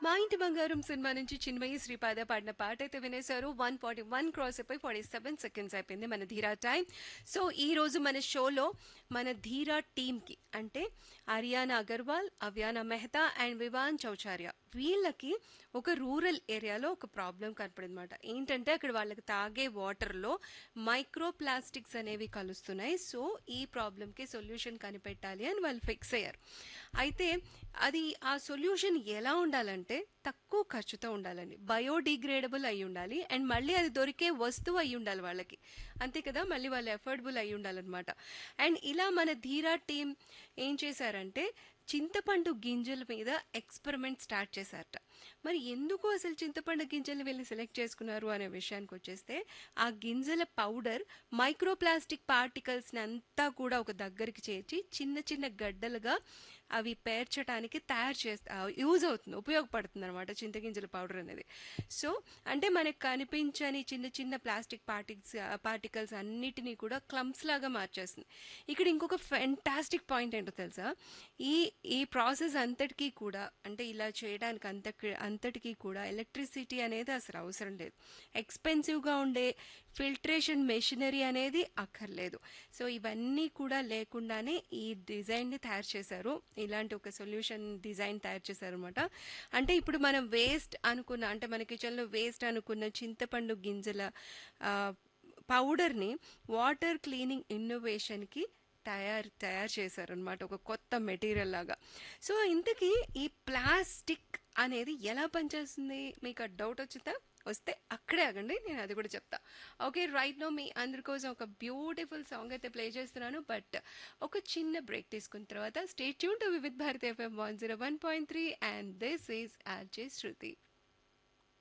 మా ఇంటి బంగారం సినిమా నుంచి చిన్మయి శ్రీపాద పాడిన పాట అయితే వినేశారు వన్ ఫార్టీ వన్ క్రాస్ అయిపోయి ఫార్టీ సెవెన్ సెకండ్స్ అయిపోయింది మన ధీరా టైం సో ఈ రోజు మన షోలో మన ధీరా టీంకి అంటే అరియానా అగర్వాల్ అవ్యానా మెహతా అండ్ వివాన్ చౌచార్య వీళ్ళకి ఒక రూరల్ ఏరియాలో ఒక ప్రాబ్లం కనపడింది అనమాట ఏంటంటే అక్కడ వాళ్ళకి తాగే వాటర్లో మైక్రో ప్లాస్టిక్స్ అనేవి కలుస్తున్నాయి సో ఈ ప్రాబ్లంకి సొల్యూషన్ కనిపెట్టాలి అని వాళ్ళు ఫిక్స్ అయ్యారు అయితే అది ఆ సొల్యూషన్ ఎలా ఉండాలంటే తక్కువ ఖర్చుతో ఉండాలండి బయోడిగ్రేడబుల్ అయి ఉండాలి అండ్ మళ్ళీ అది దొరికే వస్తువు అయి ఉండాలి వాళ్ళకి అంతే కదా మళ్ళీ వాళ్ళు ఎఫోర్డబుల్ అయి ఉండాలన్నమాట అండ్ ఇలా మన ధీరా టీం ఏం చేశారంటే చింతపండు గింజల మీద ఎక్స్పెరిమెంట్ స్టార్ట్ చేశారట మరి ఎందుకు అసలు చింతపండు గింజలు వెళ్ళి సెలెక్ట్ చేసుకున్నారు అనే విషయానికి వచ్చేస్తే ఆ గింజల పౌడర్ మైక్రోప్లాస్టిక్ పార్టికల్స్ని అంతా కూడా ఒక దగ్గరికి చేర్చి చిన్న చిన్న గడ్డలుగా అవి పేర్చడానికి తయారు చేస్తా యూజ్ అవుతుంది ఉపయోగపడుతుంది అనమాట చింతగింజల పౌడర్ అనేది సో అంటే మనకు కనిపించని చిన్న చిన్న ప్లాస్టిక్ పార్టిక్స్ పార్టికల్స్ అన్నిటినీ కూడా క్లమ్స్ లాగా మార్చేస్తుంది ఇక్కడ ఇంకొక ఫెంటాస్టిక్ పాయింట్ ఏంటో తెలుసా ఈ ఈ ప్రాసెస్ అంతటికీ కూడా అంటే ఇలా చేయడానికి అంత అంతటికీ కూడా ఎలక్ట్రిసిటీ అనేది అసలు అవసరం లేదు ఎక్స్పెన్సివ్గా ఉండే ఫిల్ట్రేషన్ మెషినరీ అనేది అక్కర్లేదు సో ఇవన్నీ కూడా లేకుండానే ఈ డిజైన్ని తయారు చేశారు ఇలాంటి ఒక సొల్యూషన్ డిజైన్ తయారు చేశారు అనమాట అంటే ఇప్పుడు మనం వేస్ట్ అనుకున్న అంటే మన కిచెన్లో వేస్ట్ అనుకున్న చింతపండు గింజల పౌడర్ని వాటర్ క్లీనింగ్ ఇన్నోవేషన్కి తయారు తయారు చేశారనమాట ఒక కొత్త మెటీరియల్ లాగా సో ఇంతకీ ఈ ప్లాస్టిక్ అనేది ఎలా పనిచేస్తుంది మీకు ఆ డౌట్ వచ్చిందా వస్తే అక్కడే ఆగండి నేను అది కూడా చెప్తా ఓకే రైట్ నో మీ అందరి కోసం ఒక బ్యూటిఫుల్ సాంగ్ అయితే ప్లే చేస్తున్నాను బట్ ఒక చిన్న బ్రేక్ తీసుకున్న తర్వాత state tune to Vividh Bharati FM one zero one point three and this is RJ Shruti